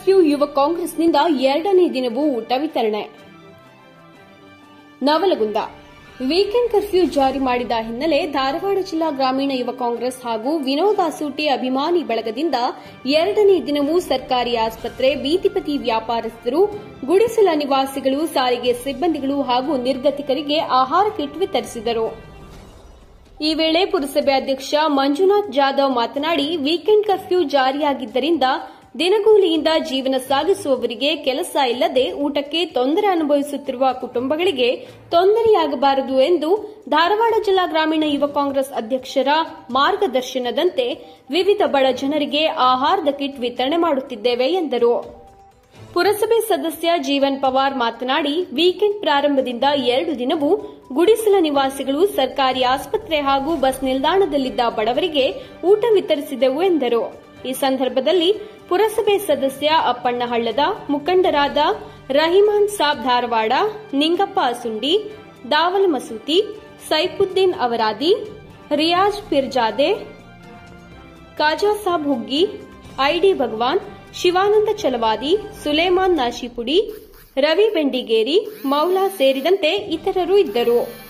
curfew ಯುವ ಕಾಂಗ್ರೆಸ್ನಿಂದ ಎರಡನೇ ದಿನವೂ ಊಟ ವಿತರಣೆ ನವಲಗುಂದ ವೀಕೆಂಡ್ ಕರ್ಫ್ಯೂ ಜಾರಿ ಮಾಡಿದ ಹಿನ್ನೆಲೆ ಧಾರವಾಡ ಜಿಲ್ಲಾ ಗ್ರಾಮೀಣ ಯುವ ಕಾಂಗ್ರೆಸ್ ಹಾಗೂ ವಿನೋದ ಸೂಟಿ ಅಭಿಮಾನಿ ಬಳಗದಿಂದ ಎರಡನೇ ದಿನವೂ ಸರ್ಕಾರಿ ಆಸ್ಪತ್ರೆ ಬೀದಿಪತಿ ವ್ಯಾಪಾರಸ್ಥರು ಗುಡಿಸಲ ನಿವಾಸಿಗಳು ಸಾರಿಗೆ ಸಿಬ್ಬಂದಿಗಳು ಹಾಗೂ ನಿರ್ಗತಿಕರಿಗೆ ಆಹಾರ ಕಿಟ್ ವಿತರಿಸಿದರು ಈ ವೇಳೆ ಪುರಸಭೆ ಅಧ್ಯಕ್ಷ ಮಂಜುನಾಥ್ ಜಾಧವ್ ಮಾತನಾಡಿ ವೀಕೆಂಡ್ ಕರ್ಫ್ಯೂ ಜಾರಿಯಾಗಿದ್ದರಿಂದ ದಿನಗೂಲಿಯಿಂದ ಜೀವನ ಸಾಗಿಸುವವರಿಗೆ ಕೆಲಸ ಇಲ್ಲದೆ ಊಟಕ್ಕೆ ತೊಂದರೆ ಅನುಭವಿಸುತ್ತಿರುವ ಕುಟುಂಬಗಳಿಗೆ ತೊಂದರೆಯಾಗಬಾರದು ಎಂದು ಧಾರವಾಡ ಜಿಲ್ಲಾ ಗ್ರಾಮೀಣ ಯುವ ಕಾಂಗ್ರೆಸ್ ಅಧ್ಯಕ್ಷರ ಮಾರ್ಗದರ್ಶನದಂತೆ ವಿವಿಧ ಬಡ ಜನರಿಗೆ ಆಹಾರದ ಕಿಟ್ ವಿತರಣೆ ಮಾಡುತ್ತಿದ್ದೇವೆ ಎಂದರು ಪುರಸಭೆ ಸದಸ್ಯ ಜೀವನ್ ಪವಾರ್ ಮಾತನಾಡಿ ವೀಕೆಂಡ್ ಪ್ರಾರಂಭದಿಂದ ಎರಡು ದಿನವೂ ಗುಡಿಸಲ ನಿವಾಸಿಗಳು ಸರ್ಕಾರಿ ಆಸ್ಪತ್ರೆ ಹಾಗೂ ಬಸ್ ನಿಲ್ದಾಣದಲ್ಲಿದ್ದ ಬಡವರಿಗೆ ಊಟ ವಿತರಿಸಿದೆವು ಎಂದರು ಈ ಸಂದರ್ಭದಲ್ಲಿ ಪುರಸಭೆ ಸದಸ್ಯ ಅಪ್ಪಣ್ಣ ಹಳ್ಳದ ಮುಖಂಡರಾದ ರಹಿಮಾನ್ ಸಾಬ್ ಧಾರವಾಡ ನಿಂಗಪ್ಪ ಅಸುಂಡಿ ದಾವಲ್ ಮಸೂತಿ ಸೈಫುದ್ದೀನ್ ಅವರಾದಿ ರಿಯಾಜ್ ಪಿರ್ಜಾದೆ ಕಾಜಾ ಸಾಬ್ ಹುಗ್ಗಿ ಐಡಿ ಭಗವಾನ್ ಶಿವಾನಂದ ಚಲವಾದಿ ಸುಲೇಮಾನ್ ನಾಶಿಪುಡಿ ರವಿ ಬೆಂಡಿಗೇರಿ ಮೌಲಾ ಸೇರಿದಂತೆ ಇತರರು ಇದ್ದರು